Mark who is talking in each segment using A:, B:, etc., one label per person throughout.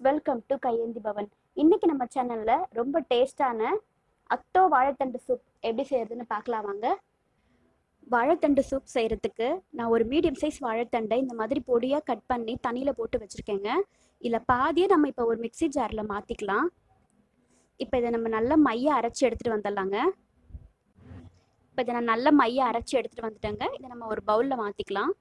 A: welcome to கையேந்தி பவன் இன்னைக்கு நம்ம சேனல்ல ரொம்ப டேஸ்டான அத்தோ வாழைத்தண்டு சூப் எப்படி செய்யறதுன்னு பார்க்கலாம் வாங்க வாழைத்தண்டு சூப் செய்யறதுக்கு நான் ஒரு மீடியம் சைஸ் வாழைத்தண்டை இந்த மாதிரி பொடியா கட் பண்ணி தண்ணியில போட்டு வச்சிருக்கேங்க இல்ல பாதியை நம்ம இப்போ ஒரு மிக்ஸி ஜார்ல மாத்திக்கலாம் இப்போ இதை நம்ம நல்லா மைய அரைச்சி எடுத்துட்டு வந்துடலாங்க இப்போ இதை நான் நல்ல மைய அரைச்சி எடுத்துட்டு வந்துட்டேங்க இதை நம்ம ஒரு பவுல்ல மாத்திக்கலாம்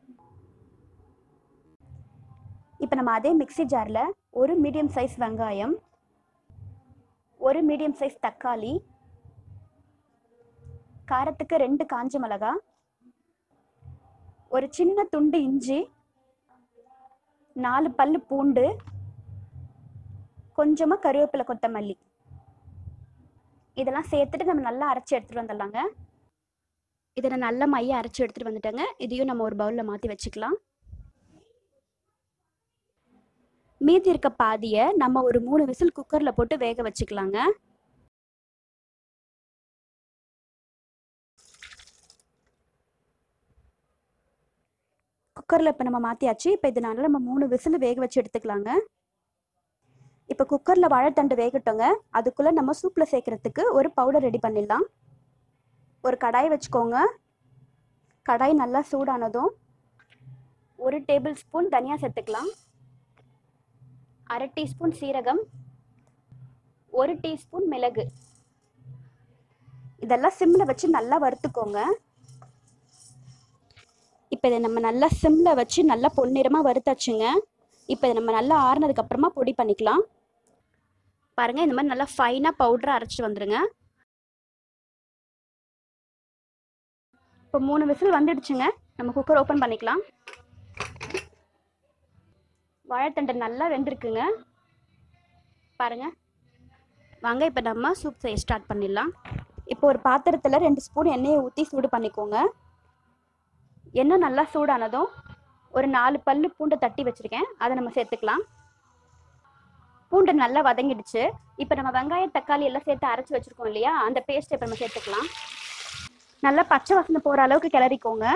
A: இப்போ நம்ம அதே மிக்ஸி ஜாரில் ஒரு மீடியம் சைஸ் வெங்காயம் ஒரு மீடியம் சைஸ் தக்காளி காரத்துக்கு ரெண்டு காஞ்ச மிளகா ஒரு சின்ன துண்டு இஞ்சி நாலு பல்லு பூண்டு கொஞ்சமாக கருவேப்பிலை கொத்தமல்லி இதெல்லாம் சேர்த்துட்டு நம்ம நல்லா அரைச்சி எடுத்துகிட்டு வந்துடலாங்க இதை நான் நல்ல மைய அரைச்சி எடுத்துகிட்டு வந்துட்டேங்க இதையும் நம்ம ஒரு பவுலில் மாற்றி வச்சுக்கலாம் மீதி இருக்க பாதியை நம்ம ஒரு மூணு விசில் குக்கர்ல போட்டு வேக வச்சுக்கலாங்க குக்கர்ல இப்போ நம்ம மாத்தியாச்சு இப்போ இதனால நம்ம மூணு விசில் வேக வச்சு எடுத்துக்கலாங்க இப்போ குக்கர்ல வாழைத்தண்டு வேகட்டோங்க அதுக்குள்ள நம்ம சூப்ல சேர்க்கறதுக்கு ஒரு பவுடர் ரெடி பண்ணிடலாம் ஒரு கடாய் வச்சுக்கோங்க கடாய் நல்லா சூடானதும் ஒரு டேபிள் ஸ்பூன் தனியா சேர்த்துக்கலாம் அரை டீஸ்பூன் சீரகம் ஒரு டீஸ்பூன் மிளகு இதெல்லாம் சிம்மில் வச்சு நல்லா வறுத்துக்கோங்க இப்போ இதை நம்ம நல்லா சிம்மில் வச்சு நல்லா பொன்னிறமாக வறுத்தாச்சுங்க இப்போ இதை நம்ம நல்லா ஆறுனதுக்கு அப்புறமா பொடி பண்ணிக்கலாம் பாருங்க இந்த மாதிரி நல்லா ஃபைனாக பவுடராக அரைச்சிட்டு வந்துடுங்க இப்போ மூணு விசில் வந்துடுச்சுங்க நம்ம குக்கர் ஓப்பன் பண்ணிக்கலாம் வாழைத்தண்டு நல்லா வெந்திருக்குங்க பாருங்க வாங்க இப்போ நம்ம சூப் செய்ய ஸ்டார்ட் பண்ணிடலாம் இப்போ ஒரு பாத்திரத்தில் ரெண்டு ஸ்பூன் எண்ணெயை ஊற்றி சூடு பண்ணிக்கோங்க எண்ணெய் நல்லா சூடானதும் ஒரு நாலு பல்லு பூண்டை தட்டி வச்சுருக்கேன் அதை நம்ம சேர்த்துக்கலாம் பூண்டு நல்லா வதங்கிடுச்சு இப்போ நம்ம வெங்காயம் தக்காளி எல்லாம் சேர்த்து அரைச்சி வச்சுருக்கோம் இல்லையா அந்த பேஸ்ட் இப்போ நம்ம சேர்த்துக்கலாம் நல்லா பச்சை வாசனை போகிற அளவுக்கு கிளறிக்கோங்க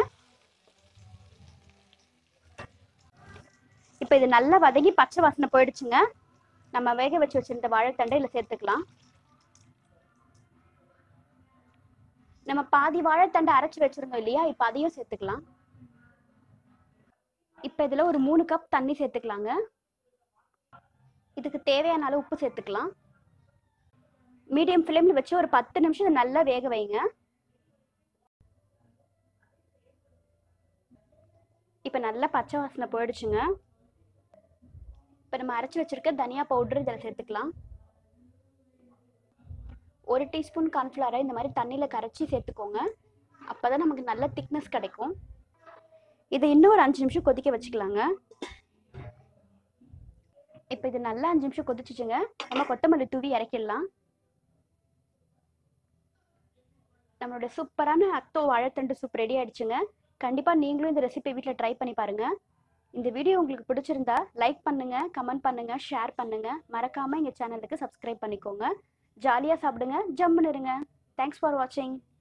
A: இப்போ இது நல்லா வதங்கி பச்சை வாசனை போயிடுச்சுங்க நம்ம வேக வச்சு வச்சிருந்த வாழைத்தண்டை இதில் சேர்த்துக்கலாம் நம்ம பாதி வாழைத்தண்டை அரைச்சி வச்சிருந்தோம் இல்லையா இப்போ அதையும் சேர்த்துக்கலாம் இப்போ இதில் ஒரு மூணு கப் தண்ணி சேர்த்துக்கலாங்க இதுக்கு தேவையான அளவு உப்பு சேர்த்துக்கலாம் மீடியம் ஃப்ளேமில் வச்சு ஒரு பத்து நிமிஷம் இதை நல்லா வேக வைங்க இப்போ நல்லா பச்சை வாசனை போயிடுச்சுங்க இப்போ நம்ம அரைச்சி வச்சிருக்க தனியா பவுடர் இதில் சேர்த்துக்கலாம் ஒரு டீஸ்பூன் கார்ன்ஃப்ளவரை இந்த மாதிரி தண்ணியில் கரைச்சி சேர்த்துக்கோங்க அப்போ தான் நமக்கு நல்ல திக்னஸ் கிடைக்கும் இதை இன்னும் ஒரு அஞ்சு நிமிஷம் கொதிக்க வச்சுக்கலாங்க இப்போ இது நல்லா அஞ்சு நிமிஷம் கொதிச்சுச்சுங்க நம்ம கொத்தமல்லி தூவி இறக்கிடலாம் நம்மளோட சூப்பரான அத்தோ வாழைத்தண்டு சூப் ரெடி ஆயிடுச்சுங்க கண்டிப்பாக நீங்களும் இந்த ரெசிபி வீட்டில் ட்ரை பண்ணி பாருங்கள் இந்த வீடியோ உங்களுக்கு பிடிச்சிருந்தா லைக் பண்ணுங்க கமெண்ட் பண்ணுங்க ஷேர் பண்ணுங்க மறக்காம எங்க சேனலுக்கு சப்ஸ்கிரைப் பண்ணிக்கோங்க ஜாலியா சாப்பிடுங்க ஜம்முன்னு இருங்க தேங்க்ஸ் ஃபார் வாட்சிங்